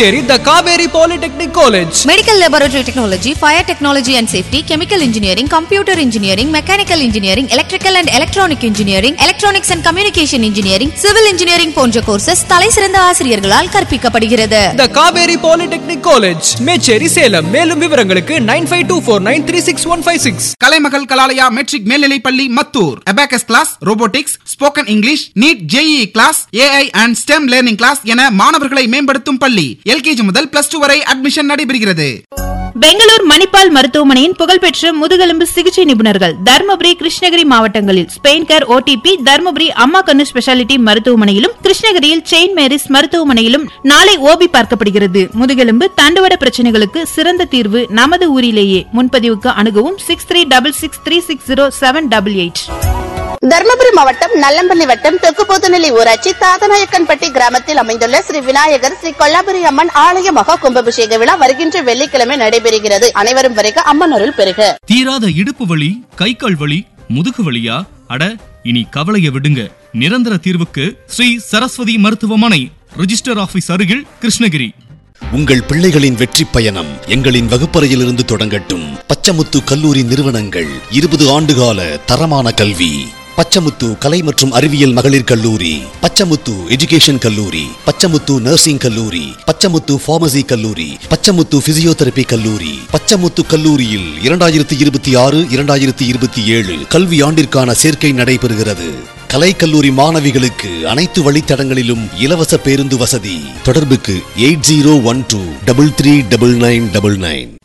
Mecheri the Kaveri polytechnic college Medical Laboratory Technology, Fire Technology and Safety, Chemical Engineering, Computer Engineering, Mechanical Engineering, Electrical and Electronic Engineering, Electronics and Communication Engineering, Civil Engineering போன்ற courses தலைசிறந்த ஆசிரியர்களால் கற்பிக்கப்படுகிறது the Kaveri polytechnic college Mecheri Salem மேலும் விவரங்களுக்கு nine five two four nine three six one five six Kalaimagal Kalalaya matric மேல்நிலைப் பள்ளி Mathur abacus class robotics spoken English NEET JEE class AI and STEM learning class என மாணவர்களை மேம்படுத்தும் பள்ளி எல்கேஜி முதல் பிளஸ் டூ வரை அட்மிஷன் நடைபெறுகிறது பெங்களூர் மணிப்பால் மருத்துவமனையின் புகழ்பெற்ற முதுகெலும்பு சிகிச்சை நிபுணர்கள் தருமபுரி கிருஷ்ணகிரி மாவட்டங்களில் ஸ்பெயின் கேர் ஓடிபி தருமபுரி அம்மா கண்ணு ஸ்பெஷாலிட்டி மருத்துவமனையிலும் கிருஷ்ணகிரியில் செயின்ட் மேரிஸ் மருத்துவமனையிலும் நாளை ஓபி பார்க்கப்படுகிறது முதுகெலும்பு தண்டுவட பிரச்சனைகளுக்கு சிறந்த தீர்வு நமது ஊரிலேயே முன்பதிவுக்கு அணுகவும் six three double six three six zero seven double eight Dharmapuri மாவட்டம் நல்லம்பள்ளி வட்டம் தெற்குபோத்துநிலை ஊராட்சி தாதநாயக்கன்பட்டி கிராமத்தில் அமைந்துள்ள ஸ்ரீ விநாயகர் ஸ்ரீ கொல்லாபுரி அம்மன் ஆலய மகா கும்பாபிஷேக விழா வருகின்ற வெள்ளிக்கிழமை நடைபெறுகிறது அனைவரும் வருக அம்மன் அருள் பெறுக தீராத இடுப்பு வலி கை கால் வலி முதுகு வலியா அட இனி கவலைய விடுங்க நிரந்தர தீர்வுக்கு ஸ்ரீ சரஸ்வதி மருத்துவமனை ரிஜிஸ்டர் ஆபீஸ் அருகில் கிருஷ்ணகிரி உங்கள் பிள்ளைகளின் வெற்றி பயணம் எங்களின் வகுப்பறையிலிருந்து தொடங்கட்டும் பச்சமுத்து கல்லூரி நிறுவனங்கள் இருபது ஆண்டுகால தரமான கல்வி பச்சமுத்து கலை மற்றும் அறிவியல் மகளிர் கல்லூரி பச்சமுத்து எஜுகேஷன் கல்லூரி பச்சமுத்து நர்சிங் கல்லூரி பச்சமுத்து பார்மசி கல்லூரி பச்சமுத்து பிசியோதெரபி கல்லூரி பச்சமுத்து கல்லூரியில் இரண்டாயிரத்தி இருபத்தி ஆறு இரண்டாயிரத்தி இருபத்தி ஏழு கல்வி ஆண்டிற்கான சேர்க்கை நடைபெறுகிறது கலை கல்லூரி மாணவிகளுக்கு அனைத்து வழித்தடங்களிலும் இலவச பேருந்து வசதி தொடர்புக்கு eight zero one two double three double nine double nine